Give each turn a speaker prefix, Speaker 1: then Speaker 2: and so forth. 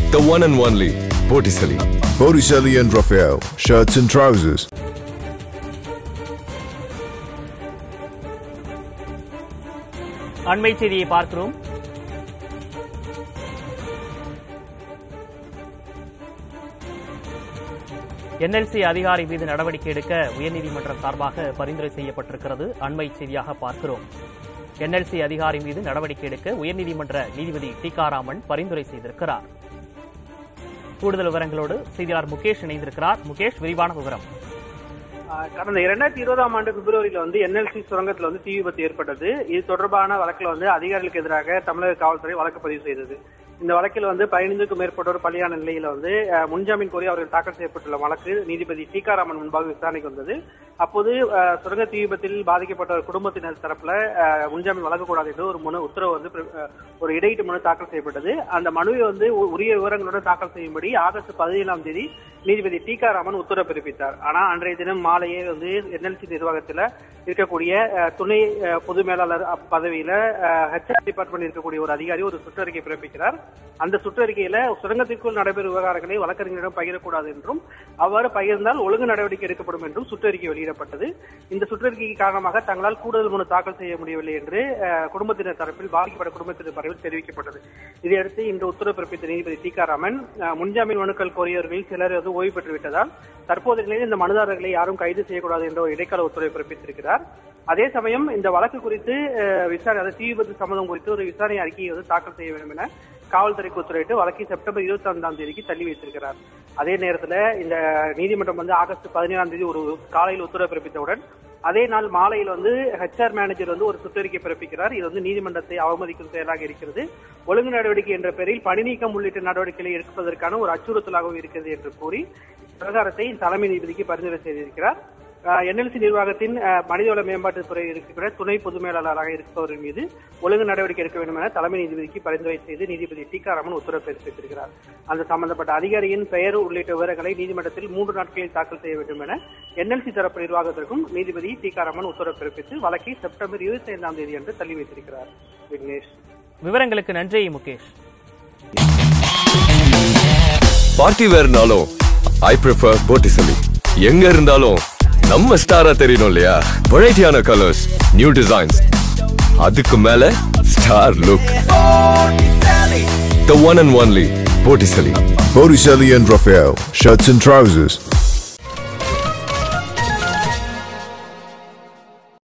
Speaker 1: The one and only Botticelli.
Speaker 2: Botticelli and Raphael, shirts and trousers.
Speaker 3: அண்மை செய்தியை பார்க்கிறோம் NLC அதிகாரி மீது நடவடிக்கை எடுக்க உயர்நீதிமன்றம் சார்பாக பரிந்துரை செய்யப்பட்டிருக்கிறது அண்மை செய்தியாக பார்க்கிறோம் என்எல்சி அதிகாரி மீது நடவடிக்கை எடுக்க உயர்நீதிமன்ற நீதிபதி டிகாராமன் பரிந்துரை செய்திருக்கிறார் கூடுதல் விவரங்களோடு செய்தியாளர் முகேஷ் இணைந்திருக்கிறார் முகேஷ் விரிவான விவரம்
Speaker 4: ஆஹ் கடந்த இரண்டாயிரத்தி இருபதாம் ஆண்டு பிப்ரவரியில வந்து என்எல்சி சுரங்கத்துல வந்து தீ விபத்து ஏற்பட்டது இது தொடர்பான வழக்குல வந்து அதிகாரிகளுக்கு எதிராக தமிழக காவல்துறை வழக்கு பதிவு செய்தது இந்த வழக்கில் வந்து பதினைந்துக்கும் மேற்பட்டோர் பலியான நிலையில வந்து ஆஹ் முன்ஜாமீன் கோரி அவர்கள் தாக்கல் செய்யப்பட்டுள்ள வழக்கு நீதிபதி டிகாராமன் முன்பாக விசாரணைக்கு வந்தது அப்போது ஆஹ் சுரங்க தீ விபத்தில் பாதிக்கப்பட்ட குடும்பத்தினர் தரப்புல ஆஹ் முன்ஜாமீன் வழங்கக்கூடாது என்று ஒரு மனு உத்தரவு வந்து பிர- ஆஹ் ஒரு இடையீட்டு மனு தாக்கல் செய்யப்பட்டது அந்த மனுவை வந்து உ- உரிய விவரங்களுடன் தாக்கல் செய்யும்படி ஆகஸ்ட் பதினேழாம் தேதி நீதிபதி டிகாராமன் உத்தரவு பிறப்பித்தார் ஆனா அன்றைய தினம் மாலையே வந்து என்எல்சி நிர்வாகத்துல இருக்கக்கூடிய அஹ், துணை அஹ், பொது மேலாளர் அப் பதவியில ஹெச்ஆர் டிபார்ட்மெண்ட் இருக்கக்கூடிய ஒரு அதிகாரி ஒரு சுற்றறிக்கை பிறப்பிக்கிறார் அந்த சுற்றறிக்கையில சுரங்கத்திற்குள் நடைபெறும் விவகாரங்களை வழக்கறிஞரிடம் பகிரக்கூடாது என்றும் அவ்வாறு பகிர்ந்தால் ஒழுங்கு நடவடிக்கை எடுக்கப்படும் என்றும் சுற்றறிக்கை வெளியிடப்பட்டது இந்த சுற்றறிக்கை காரணமாக தங்களால் கூடுதல் மனு தாக்கல் செய்ய முடியவில்லை என்று அஹ், குடும்பத்தினர் தரப்பில் பாதிக்கப்பட்ட குடும்பத்தினர் தரப்பில் தெரிவிக்கப்பட்டது இதையடுத்து இன்று உத்தரவு பிறப்பித்த நீதிபதி டிகாராமன் அஹ், முன்ஜாமீன் மனுக்கள் கோரியவர்களில் சிலர் வந்து ஓய்வு பெற்று விட்டதால் தற்போதைய நிலையில் இந்த மனுதாரர்களை யாரும் கைது செய்யக்கூடாது என்ற ஒரு இடைக்கால உத்தரவை பிறப்பித்திருக்கிறார் அதே சமயம் இந்த வழக்கு குறித்து அஹ், விசாரணை அதாவது தீ விபத்து சம்பந்தம் குறித்து ஒரு விசாரணை அறிக்கையை வந்து தாக்கல் செய்ய வேண்டும் என காவல்துறைக்கு உத்தரவிட்டு வழக்கை செப்டம்பர் இருபத்தி ஐந்தாம் தேதிக்கு தள்ளி வைத்திருக்கிறார் அதே நேரத்துல இந்த நீதிமன்றம் வந்து ஆகஸ்ட் பதினேழாம் தேதி ஒரு காலையில் உத்தரவு பிறப்பித்தவுடன் அதே நாள் மாலையில் வந்து ஹெச்ஆர் மேனேஜர் வந்து ஒரு சுற்றறிக்கை பிறப்பிக்கிறார் இது வந்து நீதிமன்றத்தை அவமதிக்கும் செயலாக இருக்கிறது ஒழுங்கு நடவடிக்கை என்ற பெயரில் பணி நீக்கம் உள்ளிட்ட நடவடிக்கைகளை எடுப்பதற்கான ஒரு அச்சுறுத்தலாகவும் இருக்கிறது என்று கூறி விவகாரத்தை தலைமை நீதிபதிக்கு பரிந்துரை செய்திருக்கிறார் என்எல்சி நிர்வாகத்தின் அஹ், மனிதவள மேம்பாட்டுத் துறை இருக்கிற துணை பொது மேலாளராக இருப்பவர்கள் மீது ஒழுங்கு நடவடிக்கை எடுக்க வேண்டும் என தலைமை நீதிபதிக்கு பரிந்துரை செய்து நீதிபதி டிகாராமன் உத்தரவு பிறப்பித்திருக்கிறார் அந்த சம்பந்தப்பட்ட அதிகாரியின் பெயர் உள்ளிட்ட விவரங்களை நீதிமன்றத்தில் மூன்று நாட்களில் தாக்கல் செய்ய வேண்டும் என என்எல்சி தரப்பு நிர்வாகத்திற்கும் நீதிபதி டிகாராமன் உத்தரவு பிறப்பித்து வழக்கை செப்டம்பர் இருபத்தி ஐந்தாம் தேதி அன்று தள்ளி வைத்திருக்கிறார் விக்னேஷ்
Speaker 3: விவரங்களுக்கு நன்றி முகேஷ்
Speaker 1: பார்ட்டி வேர்னாலும் ஐ ப்ரிஃபர் Botticelli. எங்க இருந்தாலும் நம்ம ஸ்டாரா தெரியணும் இல்லையா வெரைட்டியான கலர்ஸ் நியூ டிசைன்ஸ் அதுக்கு மேல star look The one and only Botticelli.
Speaker 2: Botticelli and Raphael, shirts and trousers.